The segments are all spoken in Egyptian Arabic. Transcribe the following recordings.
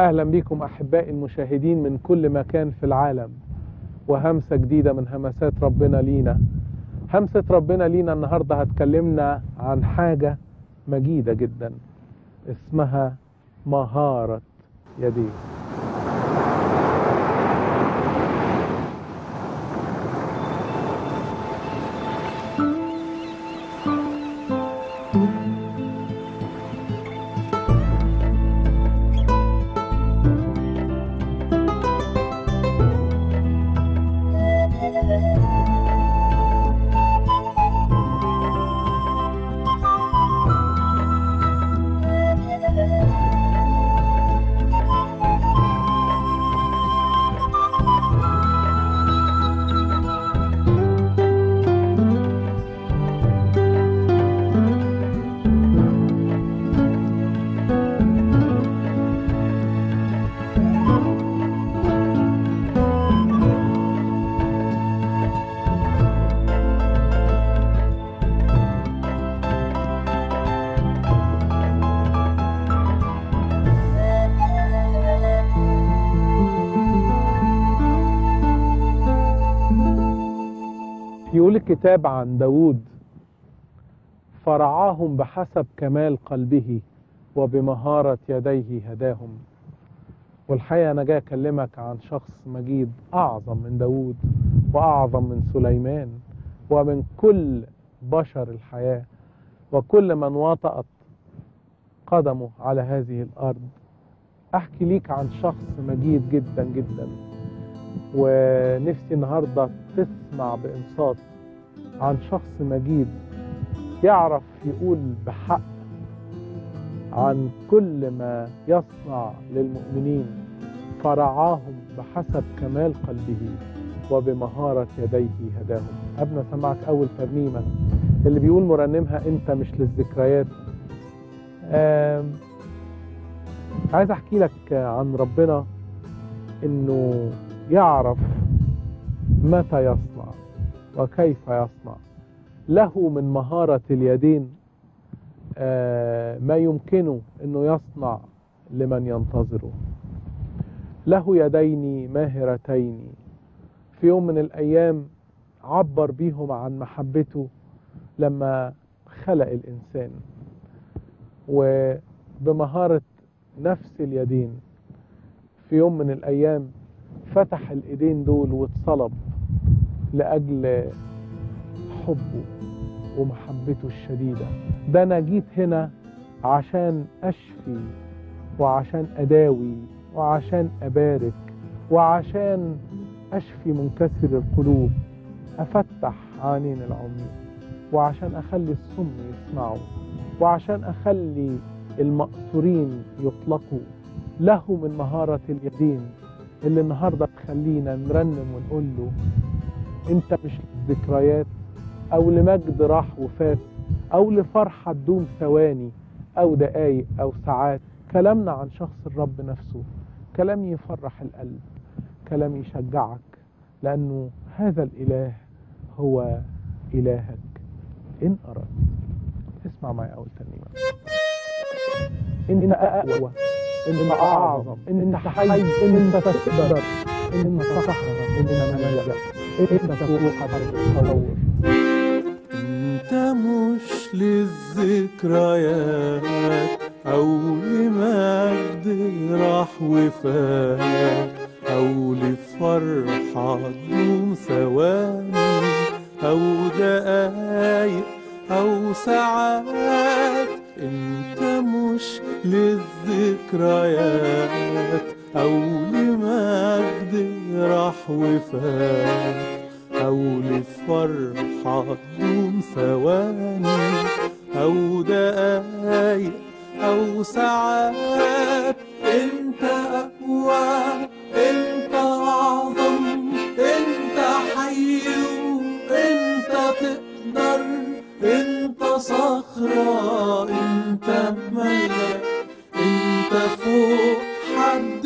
أهلا بكم أحبائي المشاهدين من كل مكان في العالم وهمسة جديدة من همسات ربنا لينا همسة ربنا لينا النهاردة هتكلمنا عن حاجة مجيدة جدا اسمها مهارة يدين يقول الكتاب عن داود فرعاهم بحسب كمال قلبه وبمهارة يديه هداهم والحقيقة أنا جاي أكلمك عن شخص مجيد أعظم من داود وأعظم من سليمان ومن كل بشر الحياة وكل من وطأت قدمه على هذه الأرض أحكي ليك عن شخص مجيد جدا جدا ونفسي النهاردة تسمع بإنصات عن شخص مجيد يعرف يقول بحق عن كل ما يصنع للمؤمنين فرعاهم بحسب كمال قلبه وبمهارة يديه هداهم أبنى سمعك أول ترنيمة اللي بيقول مرنمها أنت مش للذكريات عايز أحكي لك عن ربنا إنه يعرف متى يصنع وكيف يصنع له من مهارة اليدين ما يمكنه أنه يصنع لمن ينتظره له يدين ماهرتين في يوم من الأيام عبر بيهم عن محبته لما خلق الإنسان وبمهارة نفس اليدين في يوم من الأيام فتح الايدين دول واتصلب لاجل حبه ومحبته الشديدة ده انا جيت هنا عشان اشفي وعشان اداوي وعشان ابارك وعشان اشفي منكسر القلوب افتح عينين العمي وعشان اخلي الصم يسمعوا وعشان اخلي المقصورين يطلقوا له من مهارة اليدين اللي النهاردة تخلينا نرنم ونقول له انت مش ذكريات او لمجد راح وفات او لفرحة تدوم ثواني او دقايق او ساعات كلامنا عن شخص الرب نفسه كلام يفرح القلب كلام يشجعك لانه هذا الاله هو الهك ان اردت اسمع معي اول ترنيمه انت اقوى انت اعظم انت حي انت تقدر انت صخرة انت ملجأ انت فوق التصور انت مش للذكريات او لمجد راح وفات او لفرحة تدوم ثواني او دقايق او ساعات انت مش للذكريات او لمجد راح وفات او لفرحة تدوم ثواني او دقايق او ساعات انت اقوى انت اعظم انت حي انت تقدر انت صخرة انت ملك انت فوق حد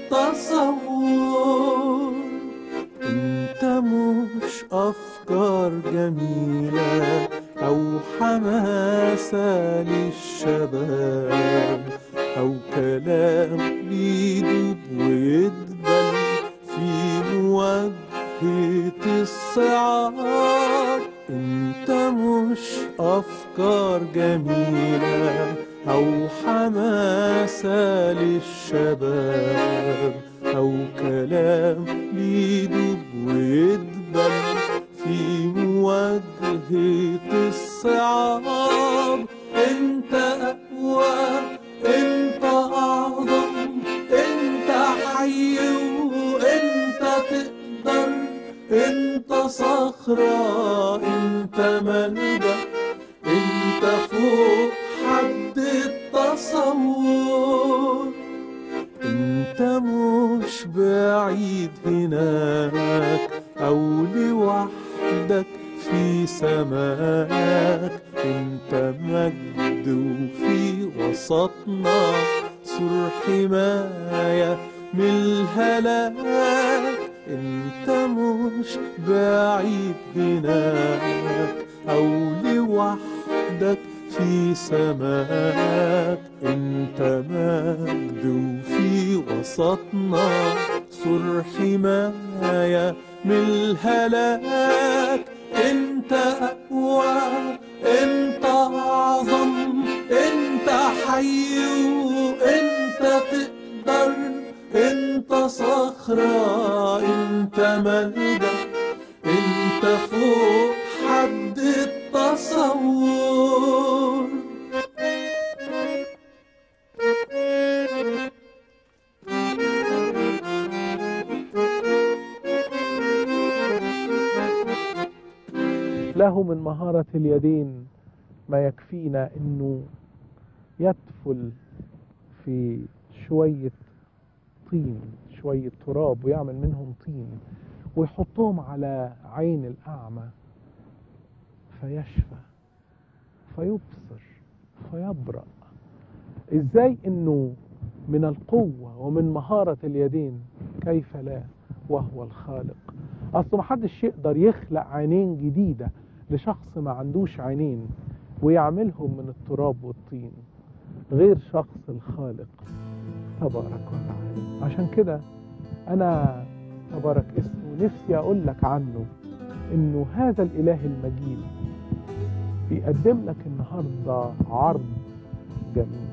التصور انت مش افكار جميلة او حماسة للشباب او كلام بيدوب ويدبل في مواجهة الصعاب انت مش افكار جميلة او حماسة للشباب او كلام بيدوب ويدبل في مواجهة الصعاب انت اقوى انت اعظم انت حي وانت تقدر انت صخرة انت ملجأ انت فوق حد التصور انت مش بعيد هناك او لوحدك في سماك انت مجد وفي وسطنا سور حماية من الهلاك انت مش بعيد هناك او لوحدك في سماك انت مجد وفي وسطنا سور حماية من الهلاك انت اقوى انت اعظم انت حي وانت تقدر انت صخرة انت ملجأ انت فوق حد التصور له من مهارة اليدين ما يكفينا انه يدفل في شوية طين شوية تراب ويعمل منهم طين ويحطهم على عين الأعمى فيشفى فيبصر فيبرأ ازاي انه من القوة ومن مهارة اليدين كيف لا وهو الخالق اصل محدش يقدر يخلق عينين جديدة لشخص ما عندوش عينين ويعملهم من التراب والطين غير شخص الخالق تبارك وتعالى عشان كده انا تبارك اسمه نفسي اقول لك عنه انه هذا الاله المجيد بيقدم لك النهارده عرض جميل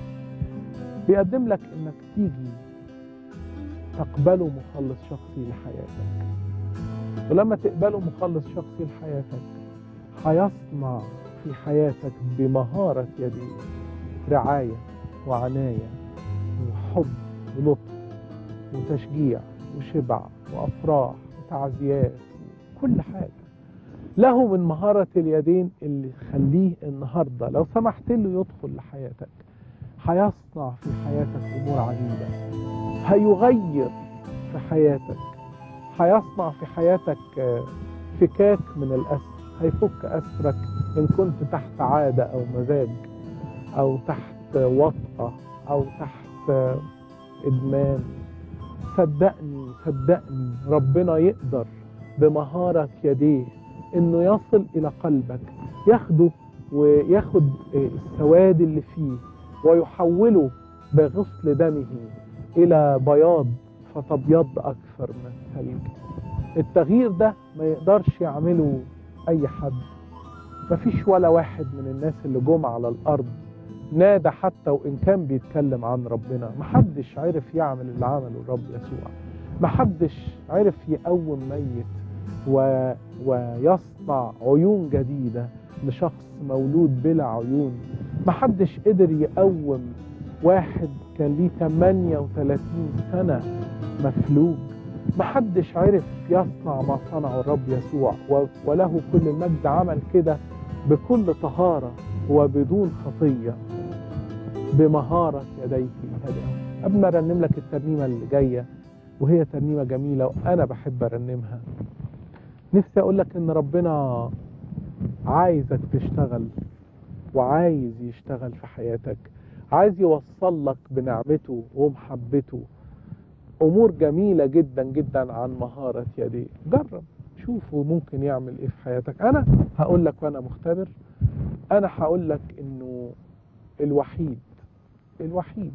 بيقدم لك انك تيجي تقبله مخلص شخصي لحياتك ولما تقبله مخلص شخصي لحياتك هيصنع في حياتك بمهارة يديه رعاية وعناية وحب ولطف وتشجيع وشبع وأفراح وتعزيات وكل حاجة له من مهارة اليدين اللي خليه النهاردة لو سمحت له يدخل لحياتك هيصنع في حياتك أمور عجيبة هيغير في حياتك هيصنع في حياتك آه، فكاك من الأسر هيفك أسرك إن كنت تحت عادة أو مزاج أو تحت وطأة أو تحت آه، إدمان صدقني صدقني ربنا يقدر بمهارة يديه إنه يصل إلى قلبك ياخده وياخد آه، السواد اللي فيه ويحوله بغسل دمه إلى بياض فتبيض أكثر من الثلج التغيير ده ما يقدرش يعمله أي حد مفيش ولا واحد من الناس اللي جم على الأرض نادى حتى وإن كان بيتكلم عن ربنا محدش عرف يعمل اللي عمله الرب يسوع محدش عرف يقوم ميت و... ويصنع عيون جديدة لشخص مولود بلا عيون محدش قدر يقوم واحد كان ليه 38 سنة مفلوج محدش عرف يصنع ما صنعه الرب يسوع و- وله كل المجد عمل كده بكل طهارة وبدون خطية بمهارة يديه هداه قبل ما ارنم لك الترنيمة اللي جاية وهي ترنيمة جميلة وأنا بحب أرنمها نفسي أقول لك إن ربنا عايزك تشتغل وعايز يشتغل في حياتك عايز يوصل لك بنعمته ومحبته امور جميله جدا جدا عن مهاره يديه جرب شوفوا ممكن يعمل ايه في حياتك انا هقول لك وانا مختبر انا هقول لك انه الوحيد الوحيد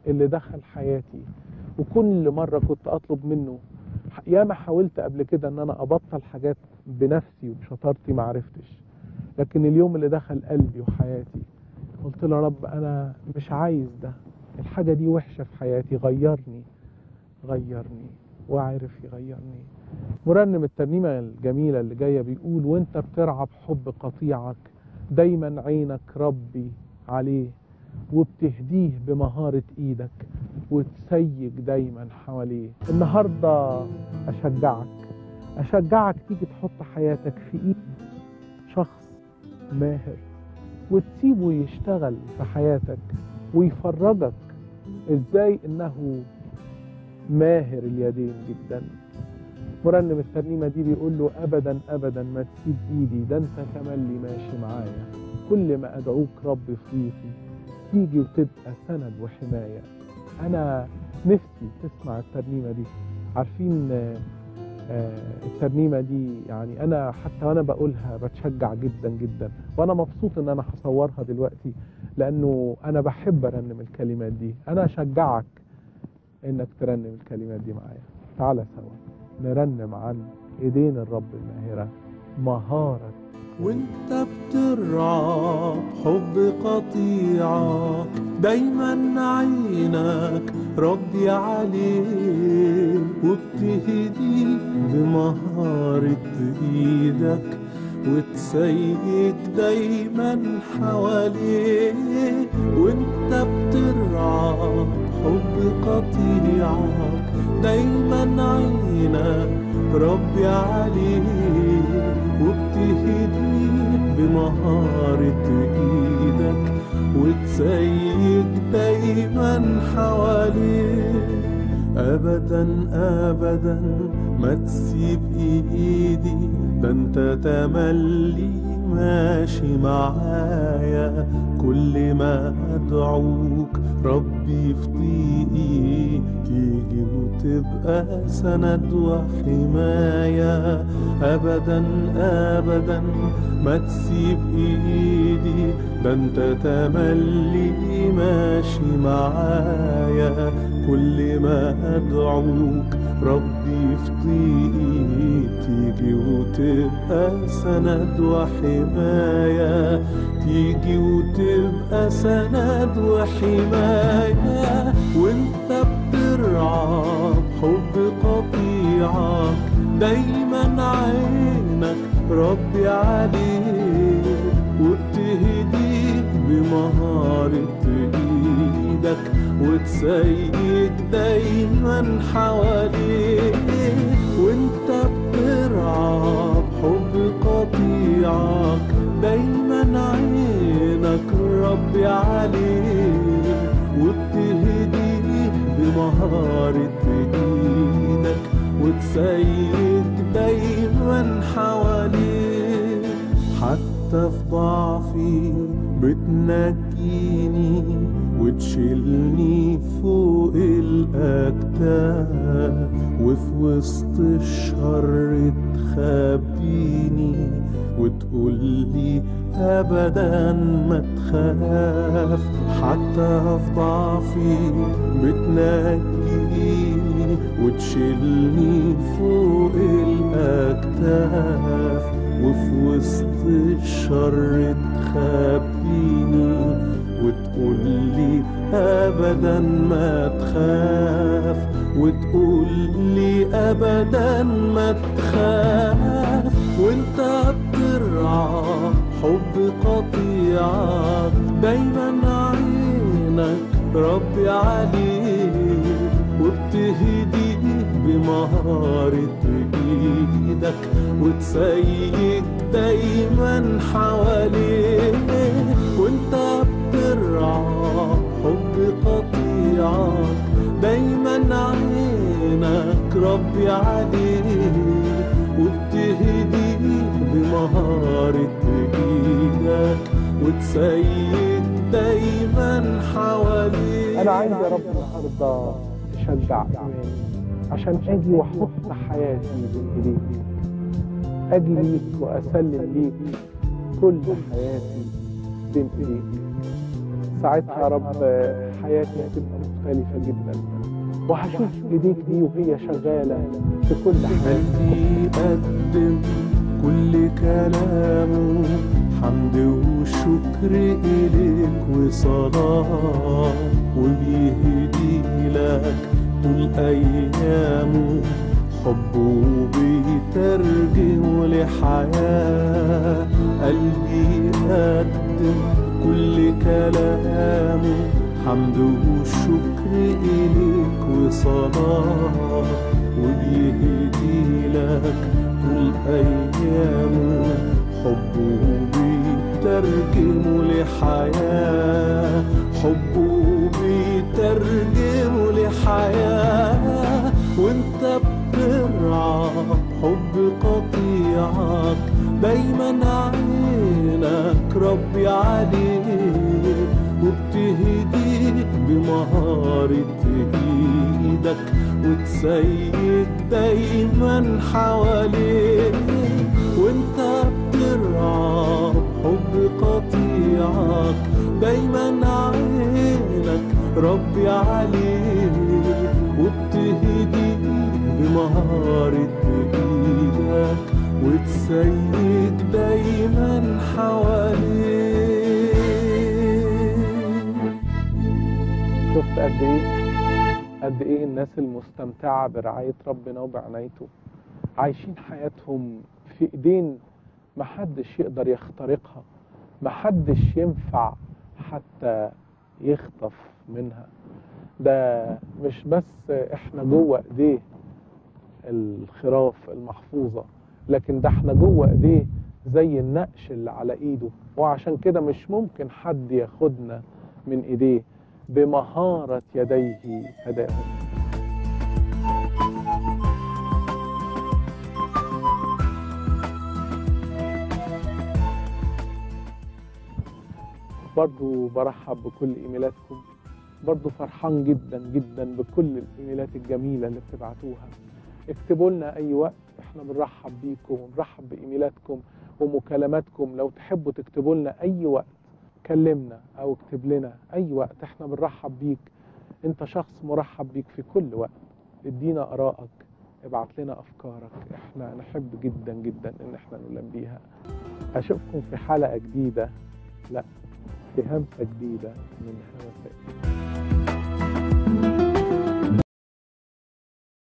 اللي دخل حياتي وكل مرة كنت أطلب منه ياما حاولت قبل كده ان انا ابطل حاجات بنفسي وبشطارتي ما عرفتش لكن اليوم اللي دخل قلبي وحياتي قلت له يا رب انا مش عايز ده الحاجة دي وحشة في حياتي غيرني غيرني وعرف يغيرني مرنم الترنيمة الجميلة اللي جاية بيقول وانت بترعى بحب قطيعك دايما عينك ربي عليه وبتهديه بمهارة ايدك وتسيج دايما حواليه النهاردة اشجعك اشجعك تيجي تحط حياتك في ايد شخص ماهر وتسيبه يشتغل في حياتك ويفرجك ازاي انه ماهر اليدين جدا مرنم الترنيمة دي بيقول له أبدا أبدا ما تسيب إيدي ده أنت تملي ماشي معايا كل ما أدعوك ربي صديقي تيجي وتبقى سند وحماية أنا نفسي تسمع الترنيمة دي عارفين آه، آه، الترنيمة دي يعني أنا حتى وأنا بقولها بتشجع جدا جدا وأنا مبسوط إن أنا هصورها دلوقتي لأنه أنا بحب أرنم الكلمات دي أنا أشجعك إنك ترنم الكلمات دي معايا تعالى سوا نرنم عن ايدين الرب الماهرة مهارة وانت بترعى بحب قطيعة دايما عينك ربي عليه وبتهدي بمهارة ايدك وتسيك دايما حواليه وانت بترعى بحب قطيعك دايما عينك ربي عليه وبتهدي بمهارة ايدك وتسيك دايما حواليه ابدا ابدا ما تسيب ايدي ده انت تملي ماشي معايا كل ما ادعوك ربي في ضيقي تيجي وتبقى سند وحماية ابدا ابدا ما تسيب ايدي ده انت تملي ماشي معايا كل ما ادعوك ربي في ضيقي تيجي وتبقى سند وحماية تيجي وتبقى سند وحماية وانت بترعى بحب قطيعك دايما عينك ربي عليه وبتهديك بمهارة ايدك وتسيك دايما حواليه وانت بترعى بحب قطيعك دايما عينك ربي عليه وبتهديه بمهارة ايدك وتسيك دايما حواليه حتى في ضعفي بتنجيني وتشيلني فوق الأكتاف وفي وسط الشر تخبيني وتقولي أبدا ما تخاف حتى في ضعفي بتنجيني وتشيلني فوق الأكتاف وفي وسط الشر تخبيني وتقولي ابدا ما تخاف وتقولي ابدا ما تخاف وانت بترعى حب قطيعك دايما عينك ربي عليه وبتهديه بمهارة ايدك وتسيك دايما حواليه وانت بترعى حب قطيعك دايما عينك ربي عليه وبتهديه بمهارة ايدك وتسيك دايما حواليه انا عايز يا رب النهارده تشجع ايماني عشان اجي واحط حياتي بين ايديك اجي ليك واسلم ليك كل حياتي بين ايديك ساعتها يا رب حياتي هتبقى مختلفة جدا وهشوف ايديك دي وهي شغالة في كل حاجة بيقدم كل كلامه حمد وشكر إليك وصلاة وبيهدي لك طول أيامه حبه بيترجم لحياة قلبي يقدم كل كلامه حمد وشكر إليك وصلاة وبيهدي لك طول أيامه حبه بيترجم لحياة حبه بيترجم لحياة وانت بترعى حب قطيعك دايما عينك ربي عليك وبتهديك بمهارة ايدك وتسيد دايما حواليك وانت بترعى حب قطيعك دايما عينك ربي عليك وبتهديك بمهارة ايدك وتسيد دايما حواليك شفت قد ايه قد ايه الناس المستمتعة برعاية ربنا وبعنايته عايشين حياتهم في ايدين محدش يقدر يخترقها محدش ينفع حتى يخطف منها ده مش بس احنا جوه ايديه الخراف المحفوظة لكن ده احنا جوه ايديه زي النقش اللي على ايده وعشان كده مش ممكن حد ياخدنا من ايديه بمهارة يديه هداهم برضو برحب بكل ايميلاتكم برضو فرحان جدا جدا بكل الايميلات الجميلة اللي بتبعتوها اكتبوا لنا اي وقت احنا بنرحب بيكم وبنرحب بايميلاتكم ومكالماتكم لو تحبوا تكتبوا لنا اي وقت كلمنا او اكتب لنا اي وقت احنا بنرحب بيك انت شخص مرحب بيك في كل وقت ادينا ارائك ابعت لنا افكارك احنا نحب جدا جدا ان احنا نلم بيها اشوفكم في حلقة جديدة لا في همسة جديدة من همسات